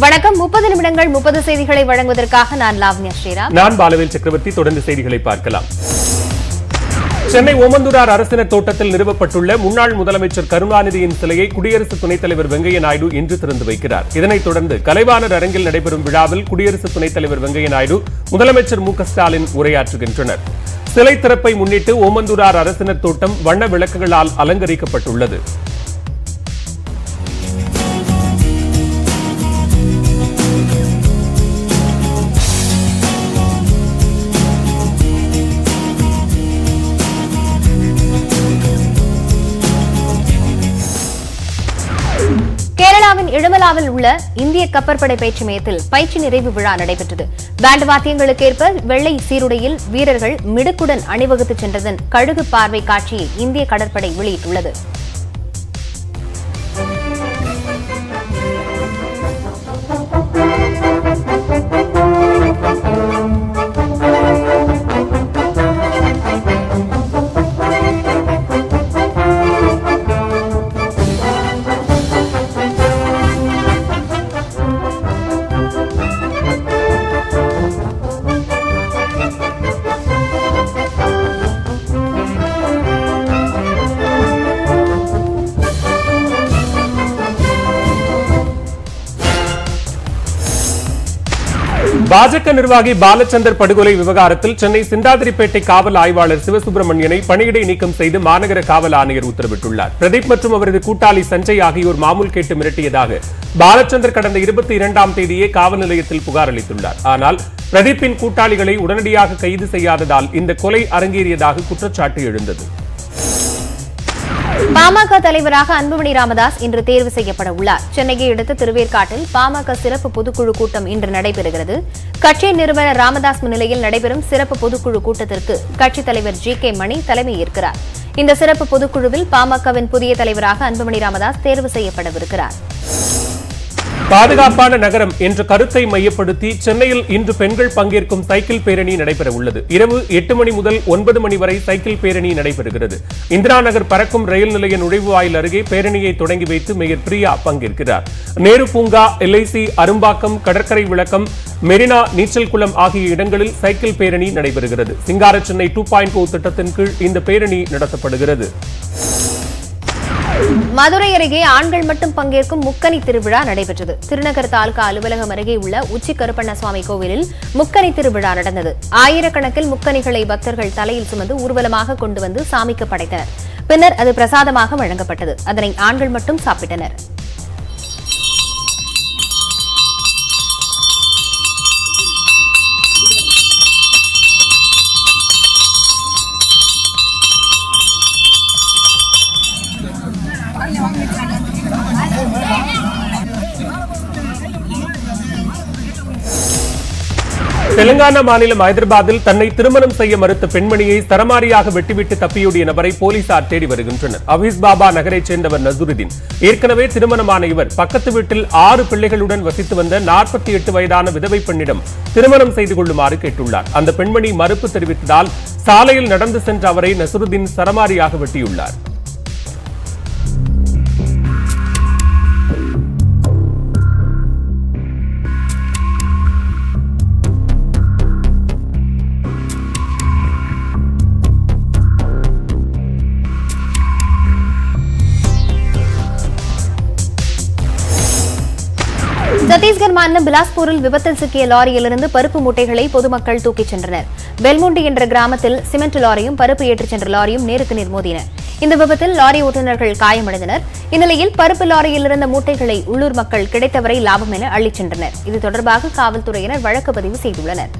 வணக்கம் முப்பது நிமிடங்கள் முப்பது செய்திகளை வழங்குவதற்காக நான் லாவண்யா ஸ்ரீராம் நான் பாலவேல் சக்கரவர்த்தி தொடர்ந்து செய்திகளை பார்க்கலாம் சென்னை ஓமந்தூரார் அரசினர் தோட்டத்தில் நிறுவப்பட்டுள்ள முன்னாள் முதலமைச்சர் கருணாநிதியின் சிலையை குடியரசு துணைத் தலைவர் வெங்கையா நாயுடு இன்று திறந்து வைக்கிறார் இதனைத் தொடர்ந்து கலைவாணர் அரங்கில் நடைபெறும் விழாவில் குடியரசு துணைத் தலைவர் வெங்கையா நாயுடு முதலமைச்சர் மு க ஸ்டாலின் உரையாற்றுகின்றனர் சிலை திறப்பை முன்னிட்டு ஓமந்தூரார் அரசினர் தோட்டம் வண்ண விளக்குகளால் அலங்கரிக்கப்பட்டுள்ளது கேரளாவின் இளமலாவில் உள்ள இந்திய கப்பற்படை பயிற்சி மையத்தில் பயிற்சி நிறைவு விழா நடைபெற்றது பேண்ட் வாத்தியங்களுக்கேற்ப வெள்ளை சீருடையில் வீரர்கள் மிடுக்குடன் அணிவகுத்து சென்றதன் கழுகு பார்வை காட்சியை இந்திய கடற்படை வெளியிட்டுள்ளது பாஜக நிர்வாகி பாலச்சந்தர் படுகொலை விவகாரத்தில் சென்னை சிந்தாதிரிப்பேட்டை காவல் ஆய்வாளர் சிவசுப்பிரமணியனை பணியிடை நீக்கம் செய்து மாநகர காவல் ஆணையர் உத்தரவிட்டுள்ளார் பிரதீப் மற்றும் அவரது கூட்டாளி சஞ்சய் ஆகியோர் மாமூல் கேட்டு மிரட்டியதாக பாலச்சந்தர் கடந்த இருபத்தி இரண்டாம் தேதியே காவல் நிலையத்தில் புகார் அளித்துள்ளார் ஆனால் பிரதீப்பின் கூட்டாளிகளை உடனடியாக கைது செய்யாததால் இந்த கொலை அரங்கேறியதாக குற்றச்சாட்டு எழுந்தது பாமக தலைவராக அன்புமணி ராமதாஸ் இன்று தேர்வு செய்யப்பட உள்ளார் சென்னையை அடுத்த திருவேற்காட்டில் பாமக சிறப்பு பொதுக்குழு கூட்டம் இன்று நடைபெறுகிறது கட்சியின் நிறுவனர் ராமதாஸ் முன்னிலையில் நடைபெறும் சிறப்பு பொதுக்குழு கூட்டத்திற்கு கட்சித் தலைவர் ஜி கே மணி தலைமையேற்கிறார் இந்த சிறப்பு பொதுக்குழுவில் பாமகவின் புதிய தலைவராக அன்புமணி ராமதாஸ் தேர்வு செய்யப்படவிருக்கிறார் பாதுகாப்பான நகரம் என்ற கருத்தை மையப்படுத்தி சென்னையில் இன்று பெண்கள் பங்கேற்கும் சைக்கிள் பேரணி நடைபெற உள்ளது இரவு எட்டு மணி முதல் ஒன்பது மணி வரை சைக்கிள் பேரணி நடைபெறுகிறது இந்திரா நகர் பறக்கும் ரயில் நிலைய நுழைவாயில் அருகே பேரணியை தொடங்கி வைத்து மேயர் பிரியா பங்கேற்கிறார் நேரு பூங்கா எல்ஐசி அரும்பாக்கம் கடற்கரை விளக்கம் மெரினா நீச்சல் குளம் ஆகிய இடங்களில் சைக்கிள் பேரணி நடைபெறுகிறது சிங்கார சென்னை டூ பாயிண்ட் திட்டத்தின் கீழ் இந்த பேரணி நடத்தப்படுகிறது மதுரை அருகே ஆண்கள் மட்டும் பங்கேற்கும் முக்கனி திருவிழா நடைபெற்றது திருநகர் தாலுகா அலுவலகம் அருகே உள்ள உச்சி கருப்பண்ண சுவாமி கோவிலில் முக்கனி திருவிழா நடந்தது ஆயிரக்கணக்கில் முக்கனிகளை பக்தர்கள் தலையில் சுமந்து ஊர்வலமாக கொண்டு வந்து சாமிக்கு படைத்தனர் பின்னர் அது பிரசாதமாக வழங்கப்பட்டது அதனை ஆண்கள் மட்டும் சாப்பிட்டனர் தெலுங்கானா மாநிலம் ஹைதராபாத்தில் தன்னை திருமணம் செய்ய மறுத்த பெண்மணியை சரமாரியாக வெட்டிவிட்டு தப்பியோடிய நபரை போலீசார் தேடி வருகின்றனர் அவிஸ் பாபா நகரைச் சேர்ந்தவர் நசுருதீன் ஏற்கனவே திருமணமான இவர் பக்கத்து வீட்டில் ஆறு பிள்ளைகளுடன் வசித்து வந்த நாற்பத்தி எட்டு வயதான விதவை பெண்ணிடம் திருமணம் செய்து கொள்ளுமாறு கேட்டுள்ளார் அந்த பெண்மணி மறுப்பு தெரிவித்ததால் சாலையில் நடந்து சென்ற அவரை நசுருதீன் சரமாரியாக வெட்டியுள்ளார் சத்தீஸ்கர் மாநிலம் பிலாஸ்பூரில் விபத்தில் சிக்கிய லாரியிலிருந்து பருப்பு மூட்டைகளை பொதுமக்கள் தூக்கிச் சென்றனர் பெல்முண்டி என்ற கிராமத்தில் சிமெண்ட் லாரியும் பருப்பு ஏற்றிச் சென்ற லாரியும் நேருக்கு நேர் மோதின இந்த விபத்தில் லாரி ஓட்டுநர்கள் காயமடைந்தனர் இந்நிலையில் பருப்பு லாரியில் இருந்த மூட்டைகளை உள்ளூர் மக்கள் கிடைத்தவரை லாபம் என அள்ளிச் சென்றனர் இது தொடர்பாக காவல்துறையினர் வழக்கு பதிவு செய்துள்ளனர்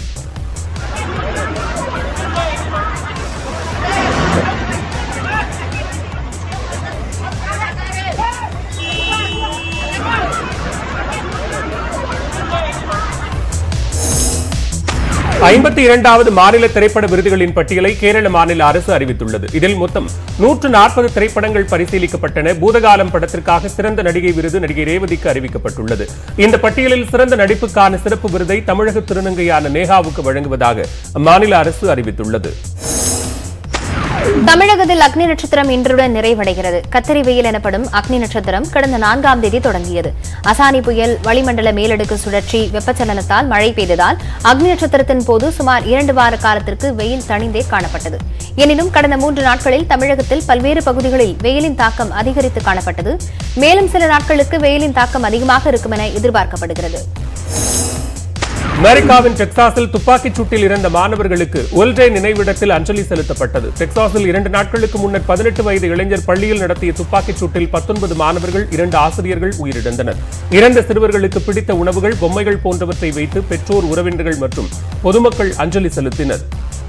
ஐம்பத்தி இரண்டாவது மாநில திரைப்பட விருதுகளின் பட்டியலை கேரள மாநில அரசு அறிவித்துள்ளது இதில் மொத்தம் நூற்று நாற்பது திரைப்படங்கள் பரிசீலிக்கப்பட்டன பூதகாலம் படத்திற்காக சிறந்த நடிகை விருது நடிகை ரேவதிக்கு அறிவிக்கப்பட்டுள்ளது இந்த பட்டியலில் சிறந்த நடிப்புக்கான சிறப்பு விருதை தமிழக திருநங்கையான நேகாவுக்கு வழங்குவதாக அம்மாநில அரசு அறிவித்துள்ளது தமிழகத்தில் அக்னி நட்சத்திரம் இன்றுடன் நிறைவடைகிறது கத்திரி வெயில் எனப்படும் அக்னி நட்சத்திரம் கடந்த நான்காம் தேதி தொடங்கியது அசானி புயல் வளிமண்டல மேலடுக்கு சுழற்சி வெப்பச்சலனத்தால் மழை பெய்ததால் அக்னி நட்சத்திரத்தின் போது சுமார் இரண்டு வார காலத்திற்கு வெயில் தணிந்தே காணப்பட்டது எனினும் கடந்த மூன்று நாட்களில் தமிழகத்தில் பல்வேறு பகுதிகளில் வெயிலின் தாக்கம் அதிகரித்து காணப்பட்டது மேலும் சில நாட்களுக்கு வெயிலின் தாக்கம் அதிகமாக இருக்கும் என எதிர்பார்க்கப்படுகிறது அமெரிக்காவின் டெக்சாஸில் துப்பாக்கிச் சூட்டில் இறந்த மாணவர்களுக்கு ஒல்டே நினைவிடத்தில் அஞ்சலி செலுத்தப்பட்டது டெக்சாஸில் இரண்டு நாட்களுக்கு முன்னர் பதினெட்டு வயது இளைஞர் பள்ளியில் நடத்திய துப்பாக்கிச் சூட்டில் பத்தொன்பது மாணவர்கள் இரண்டு ஆசிரியர்கள் உயிரிழந்தனர் இறந்த சிறுவர்களுக்கு பிடித்த உணவுகள் பொம்மைகள் போன்றவற்றை வைத்து பெற்றோர் உறவினர்கள் மற்றும் பொதுமக்கள் அஞ்சலி செலுத்தினர்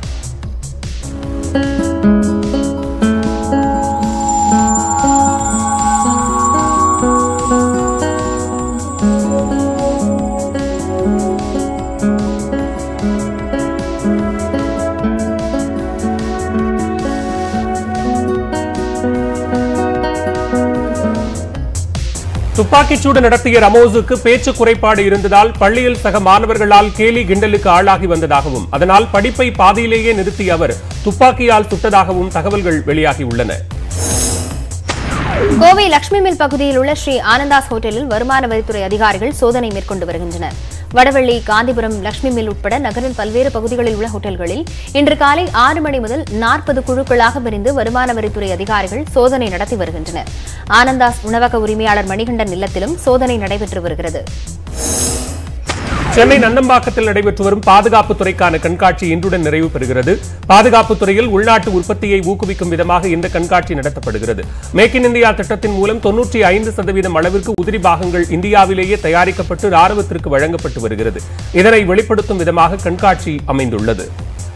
துப்பாக்கிச்சூடு நடத்திய ரமோஸுக்கு பேச்சு குறைபாடு இருந்ததால் பள்ளியில் சக மாணவர்களால் கேலி கிண்டலுக்கு ஆளாகி வந்ததாகவும் அதனால் படிப்பை பாதியிலேயே நிறுத்திய அவர் துப்பாக்கியால் சுட்டதாகவும் தகவல்கள் வெளியாகியுள்ளன கோவை லட்சுமி மில் பகுதியில் உள்ள ஸ்ரீ ஆனந்தாஸ் ஹோட்டலில் வருமான வரித்துறை அதிகாரிகள் சோதனை மேற்கொண்டு வருகின்றனர் வடவள்ளி காந்திபுரம் லட்சுமி மில் உட்பட நகரின் பல்வேறு பகுதிகளில் உள்ள ஹோட்டல்களில் இன்று காலை ஆறு மணி முதல் நாற்பது குழுக்களாக பிரிந்து வருமான வரித்துறை அதிகாரிகள் சோதனை நடத்தி வருகின்றனர் ஆனந்தாஸ் உணவக உரிமையாளர் மணிகண்டன் இல்லத்திலும் சோதனை நடைபெற்று வருகிறது சென்னை நந்தம்பாக்கத்தில் நடைபெற்று வரும் பாதுகாப்புத் துறைக்கான கண்காட்சி இன்றுடன் நிறைவு பெறுகிறது பாதுகாப்புத் துறையில் உள்நாட்டு உற்பத்தியை ஊக்குவிக்கும் விதமாக இந்த கண்காட்சி நடத்தப்படுகிறது மேக் இன் இந்தியா திட்டத்தின் மூலம் தொன்னூற்றி ஐந்து சதவீதம் அளவிற்கு உதிரி பாகங்கள் இந்தியாவிலேயே தயாரிக்கப்பட்டு ராணுவத்திற்கு வழங்கப்பட்டு வருகிறது இதனை வெளிப்படுத்தும் விதமாக கண்காட்சி அமைந்துள்ளது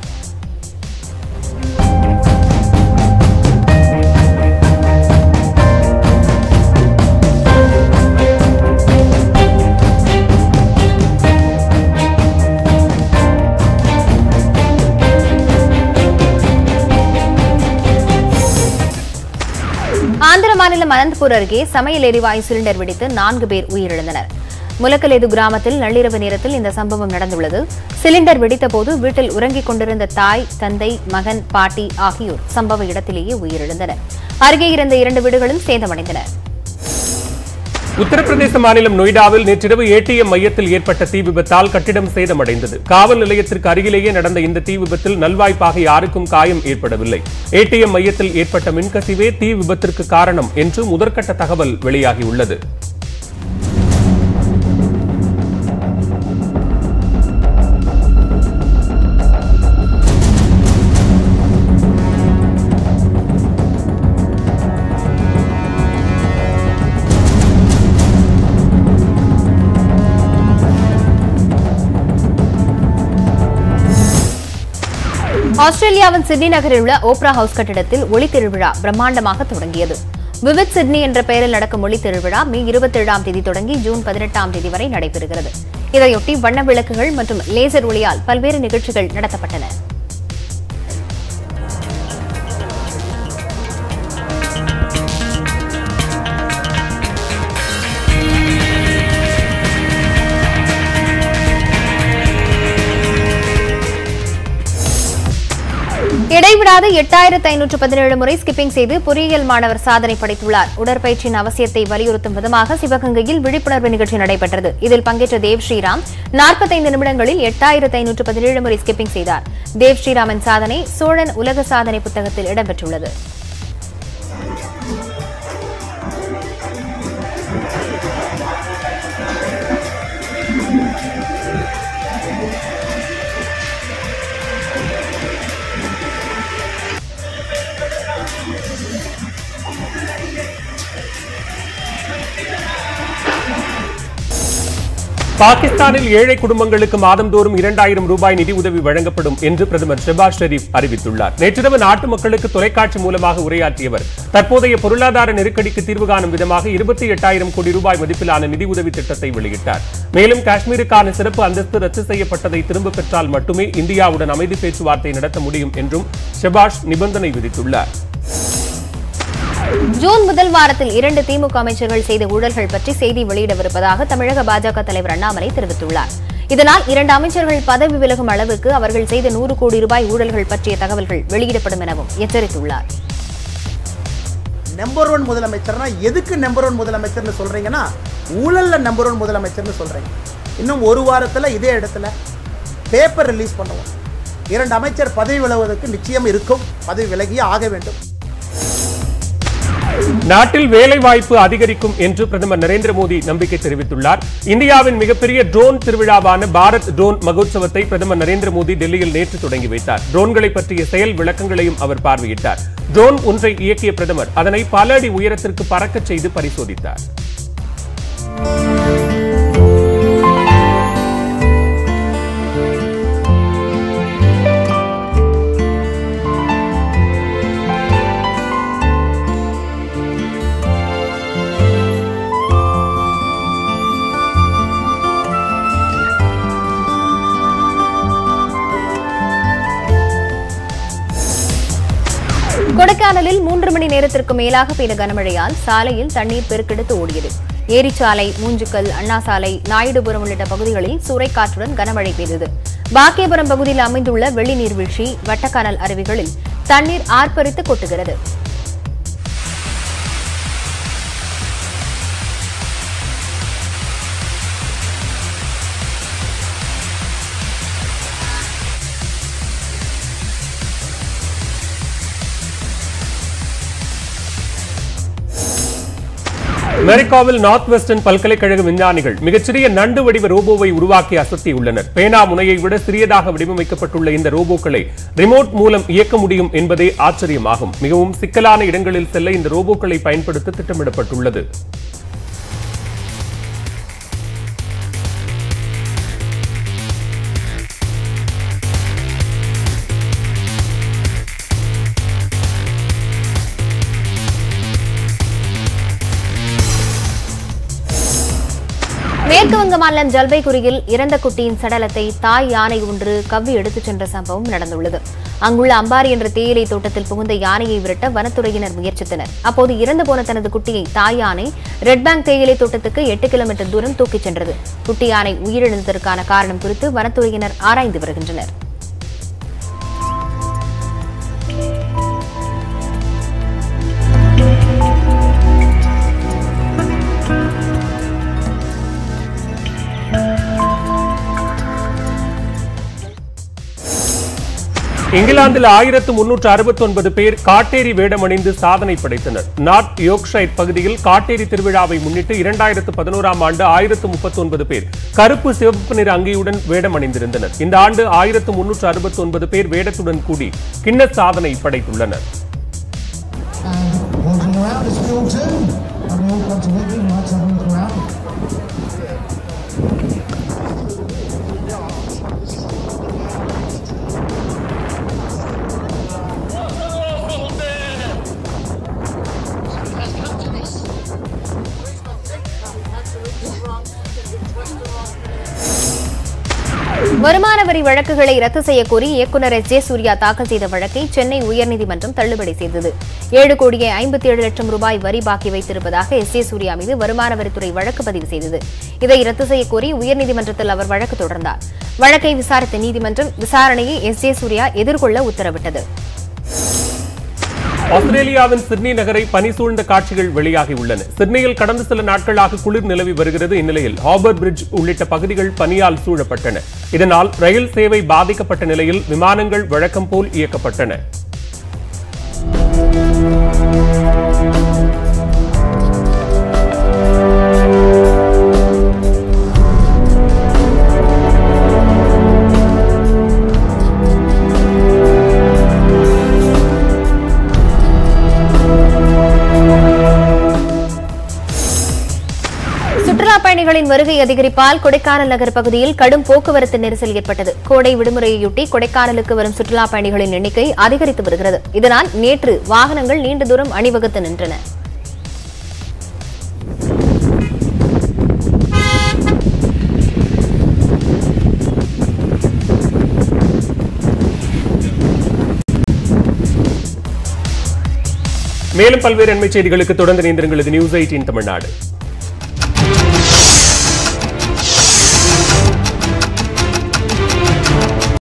ஆந்திர மாநிலம் அனந்தபூர் அருகே சமையல் எரிவாயு சிலிண்டர் வெடித்து நான்கு பேர் உயிரிழந்தனர் முலக்கலேது கிராமத்தில் நள்ளிரவு நேரத்தில் இந்த சம்பவம் நடந்துள்ளது சிலிண்டர் வெடித்தபோது வீட்டில் உறங்கிக் கொண்டிருந்த தாய் தந்தை மகன் பாட்டி ஆகியோர் சம்பவ இடத்திலேயே உயிரிழந்தனர் அருகே இருந்த இரண்டு வீடுகளும் சேதமடைந்தன உத்தரப்பிரதேச மாநிலம் நொய்டாவில் நேற்றிரவு ஏடிஎம் மையத்தில் ஏற்பட்ட தீ விபத்தால் கட்டிடம் சேதமடைந்தது காவல் நிலையத்திற்கு அருகிலேயே நடந்த இந்த தீ விபத்தில் நல்வாய்ப்பாக யாருக்கும் காயம் ஏற்படவில்லை ஏடிஎம் மையத்தில் ஏற்பட்ட மின்கசிவே தீ விபத்திற்கு காரணம் என்று முதற்கட்ட தகவல் வெளியாகியுள்ளது ஆஸ்திரேலியாவின் சிட்னி நகரில் உள்ள ஓப்ரா ஹவுஸ் கட்டிடத்தில் ஒளி திருவிழா பிரம்மாண்டமாக தொடங்கியது விவித் சிட்னி என்ற பெயரில் நடக்கும் ஒளி திருவிழா மே இருபத்தேழாம் தேதி தொடங்கி ஜூன் பதினெட்டாம் தேதி வரை நடைபெறுகிறது இதையொட்டி வண்ண விளக்குகள் மற்றும் லேசர் ஒளியால் பல்வேறு நிகழ்ச்சிகள் நடத்தப்பட்டன இடைவிடாது எட்டாயிரத்து ஐநூற்று பதினேழு முறை ஸ்கிப்பிங் செய்து பொறியியல் மாணவர் சாதனை படைத்துள்ளார் உடற்பயிற்சியின் அவசியத்தை வலியுறுத்தும் விதமாக சிவகங்கையில் விழிப்புணர்வு நிகழ்ச்சி நடைபெற்றது இதில் பங்கேற்ற தேவ் ஸ்ரீராம் நாற்பத்தைந்து நிமிடங்களில் எட்டாயிரத்து ஐநூற்று பதினேழு முறை ஸ்கிப்பிங் செய்தார் தேவ் ஸ்ரீராமின் சாதனை சோழன் உலக சாதனை புத்தகத்தில் இடம்பெற்றுள்ளது பாகிஸ்தானில் ஏழை குடும்பங்களுக்கு மாதந்தோறும் இரண்டாயிரம் ரூபாய் நிதி உதவி வழங்கப்படும் என்று பிரதமர் ஷெபாஸ் ஷெரீப் அறிவித்துள்ளார் நேற்றிரவு நாட்டு மக்களுக்கு தொலைக்காட்சி மூலமாக உரையாற்றியவர் தற்போதைய பொருளாதார நெருக்கடிக்கு தீர்வு காணும் விதமாக இருபத்தி எட்டாயிரம் கோடி ரூபாய் மதிப்பிலான நிதி உதவி திட்டத்தை வெளியிட்டார் மேலும் காஷ்மீருக்கான சிறப்பு அந்தஸ்து ரத்து செய்யப்பட்டதை திரும்பப் பெற்றால் மட்டுமே இந்தியாவுடன் அமைதி பேச்சுவார்த்தை நடத்த முடியும் என்றும் ஷெபாஷ் நிபந்தனை விதித்துள்ளார் ஜூன் முதல் வாரத்தில் இரண்டு திமுக அமைச்சர்கள் செய்த ஊழல்கள் பற்றி செய்தி வெளியிடவிருப்பதாக தமிழக பாஜக தலைவர் அண்ணாமலை தெரிவித்துள்ளார் இதனால் இரண்டு அமைச்சர்கள் பதவி விலகும் அளவுக்கு அவர்கள் செய்த நூறு கோடி ரூபாய் ஊழல்கள் பற்றிய தகவல்கள் வெளியிடப்படும் எனவும் எச்சரித்துள்ளார் நம்பர் ஒன் முதலமைச்சர்னா எதுக்கு நம்பர் ஒன் முதலமைச்சர்னு சொல்றீங்கன்னா ஊழல்ல நம்பர் ஒன் முதலமைச்சர்னு சொல்றீங்க இன்னும் ஒரு வாரத்துல இதே இடத்துல பேப்பர் ரிலீஸ் பண்ணுவோம் இரண்டு அமைச்சர் பதவி விலகுவதற்கு நிச்சயம் இருக்கும் பதவி விலகியே ஆக வேண்டும் நாட்டில் வேலை வாய்ப்பு அதிகரிக்கும் என்று பிரதமர் நரேந்திர மோடி நம்பிக்கை தெரிவித்துள்ளார் இந்தியாவின் மிகப்பெரிய ட்ரோன் திருவிழாவான பாரத் ட்ரோன் மகோத்சவத்தை பிரதமர் நரேந்திர மோடி டெல்லியில் நேற்று தொடங்கி வைத்தார் ட்ரோன்களை பற்றிய செயல் விளக்கங்களையும் அவர் பார்வையிட்டார் ட்ரோன் ஒன்றை இயக்கிய பிரதமர் அதனை பல அடி உயரத்திற்கு பறக்கச் செய்து பரிசோதித்தார் கொடைக்கானலில் மூன்று மணி நேரத்திற்கு மேலாக பெய்த கனமழையால் சாலையில் தண்ணீர் பெருக்கெடுத்து ஓடியது ஏரிச்சாலை மூஞ்சுக்கல் அண்ணாசாலை நாயுடுபுரம் உள்ளிட்ட பகுதிகளில் சூறைக்காற்றுடன் கனமழை பெய்தது பாக்கியபுரம் பகுதியில் அமைந்துள்ள வெள்ளி நீர்வீழ்ச்சி வட்டக்கானல் அருவிகளில் தண்ணீர் ஆர்ப்பரித்து கொட்டுகிறது அமெரிக்காவில் நார்த் வெஸ்டர்ன் பல்கலைக்கழக விஞ்ஞானிகள் மிகச்சிறிய நண்டு வடிவ ரோபோவை உருவாக்கி அசத்தியுள்ளனர் பேனா முனையை விட சிறியதாக வடிவமைக்கப்பட்டுள்ள இந்த ரோபோக்களை ரிமோட் மூலம் இயக்க முடியும் என்பதே ஆச்சரியமாகும் மிகவும் சிக்கலான இடங்களில் செல்ல இந்த ரோபோக்களை பயன்படுத்த திட்டமிடப்பட்டுள்ளது மேற்கு வங்க மாநிலம் ஜல்பைகுரியில் இறந்த குட்டியின் சடலத்தை தாய் யானை ஒன்று கவ்வி எடுத்துச் சென்ற சம்பவம் நடந்துள்ளது அங்குள்ள அம்பாரி என்ற தேயிலை தோட்டத்தில் புகுந்த யானையை விரட்ட வனத்துறையினர் முயற்சித்தனர் அப்போது இறந்து போன தனது குட்டியை தாய் யானை ரெட் பேங்க் தேயிலை தோட்டத்துக்கு எட்டு கிலோமீட்டர் தூரம் தூக்கிச் சென்றது குட்டி யானை உயிரிழந்ததற்கான காரணம் குறித்து வனத்துறையினர் ஆராய்ந்து வருகின்றனர் இங்கிலாந்தில் ஆயிரத்து முன்னூற்று அறுபத்தி ஒன்பது பேர் காட்டேரி வேடமணிந்து சாதனை படைத்தனர் நார்த் யோக்ஷைர் பகுதியில் காட்டேரி திருவிழாவை முன்னிட்டு இரண்டாயிரத்து பதினோராம் ஆண்டு ஆயிரத்து முப்பத்தி ஒன்பது பேர் கருப்பு சிவப்பு நிற அங்கியுடன் வேடமணிந்திருந்தனர் இந்த ஆண்டு ஆயிரத்து முன்னூற்று அறுபத்தி ஒன்பது பேர் வேடத்துடன் கூடி கின்னஸ் சாதனை படைத்துள்ளனர் and walking around is we all do. And we all want to look, we like to have a look around. வருமான வரி வழக்குகளை ரத்து செய்யக் கோரி இயக்குநர் எஸ் ஜே சூர்யா தாக்கல் செய்த வழக்கை சென்னை உயர்நீதிமன்றம் தள்ளுபடி செய்தது ஏழு கோடியே ஐம்பத்தி ஏழு லட்சம் ரூபாய் வரி பாக்கி வைத்திருப்பதாக எஸ் ஜே சூர்யா மீது வருமான வரித்துறை வழக்கு பதிவு செய்தது இதை ரத்து செய்யக் கோரி உயர்நீதிமன்றத்தில் அவர் வழக்கு தொடர்ந்தார் வழக்கை விசாரித்த நீதிமன்றம் விசாரணையை எஸ் ஜே சூர்யா எதிர்கொள்ள உத்தரவிட்டது ஆஸ்திரேலியாவின் சிட்னி நகரை பனி சூழ்ந்த காட்சிகள் வெளியாகி உள்ளன சிட்னியில் கடந்த சில நாட்களாக குளிர் நிலவி வருகிறது இந்நிலையில் ஹார்பர் பிரிட்ஜ் உள்ளிட்ட பகுதிகள் பனியால் சூழப்பட்டன இதனால் ரயில் சேவை பாதிக்கப்பட்ட நிலையில் விமானங்கள் வழக்கம் போல் இயக்கப்பட்டன சுற்றுலா பயணிகளின் வருகை அதிகரிப்பால் கொடைக்கானல் நகர் பகுதியில் கடும் போக்குவரத்து நெரிசல் ஏற்பட்டது கோடை விடுமுறையொட்டி கொடைக்கானலுக்கு வரும் சுற்றுலா பயணிகளின் எண்ணிக்கை அதிகரித்து வருகிறது இதனால் நேற்று வாகனங்கள் நீண்ட தூரம் அணிவகுத்து நின்றன மேலும் பல்வேறு அண்மை செய்திகளுக்கு தொடர்ந்து இணைந்திருங்கள் இது நியூஸ் எயிட்டின் தமிழ்நாடு